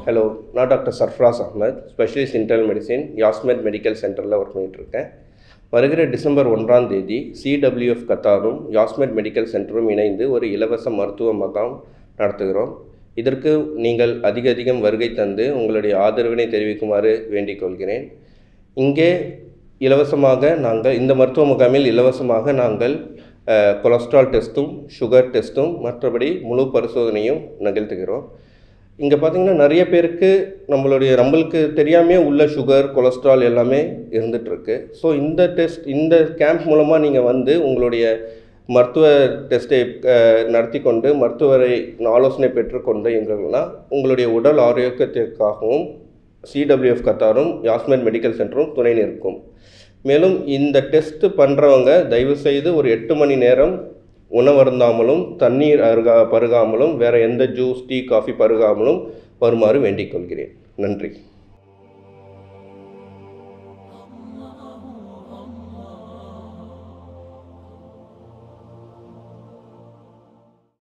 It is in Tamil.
ஹலோ நான் doctor Sarfraz Ahmed specialist internal medicine Yasmed medical சென்டரில் ஒர்க் பண்ணிகிட்ருக்கேன் வருகிற டிசம்பர் ஒன்றாம் தேதி சிடபிள்யூஎஃப் கத்தாரும் யாஸ்மெட் மெடிக்கல் சென்டரும் இணைந்து ஒரு இலவச மருத்துவ முகாம் நடத்துகிறோம் இதற்கு நீங்கள் அதிக அதிகம் வருகை தந்து உங்களுடைய ஆதரவினை தெரிவிக்குமாறு வேண்டிக் கொள்கிறேன் இங்கே இலவசமாக நாங்கள் இந்த மருத்துவ முகாமில் இலவசமாக நாங்கள் அஹ், கொலஸ்ட்ரால் டெஸ்ட்டும் சுகர் டெஸ்ட்டும் மற்றபடி முழு பரிசோதனையும் நிகழ்த்துகிறோம் இங்கே பார்த்தீங்கன்னா நிறைய பேருக்கு நம்மளுடைய நம்மளுக்கு தெரியாமே உள்ள சுகர் கொலஸ்ட்ரால் எல்லாமே இருந்துகிட்ருக்கு ஸோ இந்த டெஸ்ட் இந்த கேம்ப் மூலமாக நீங்கள் வந்து உங்களுடைய மருத்துவ டெஸ்ட்டை நடத்தி கொண்டு மருத்துவரை ஆலோசனை பெற்றுக்கொண்டு எங்கன்னா உங்களுடைய உடல் ஆரோக்கியத்திற்காகவும் சிடபிள்யூஎஃப் கத்தாரும் யாஸ்மெட் மெடிக்கல் சென்டரும் துணை நிற்கும் மேலும் இந்த டெஸ்ட் பண்ணுறவங்க தயவுசெய்து ஒரு எட்டு மணி நேரம் உணவருந்தாமலும் தண்ணீர் அருகா பருகாமலும் வேறு எந்த ஜூஸ் டீ காஃபி பருகாமலும் வருமாறு வேண்டிக் கொள்கிறேன் நன்றி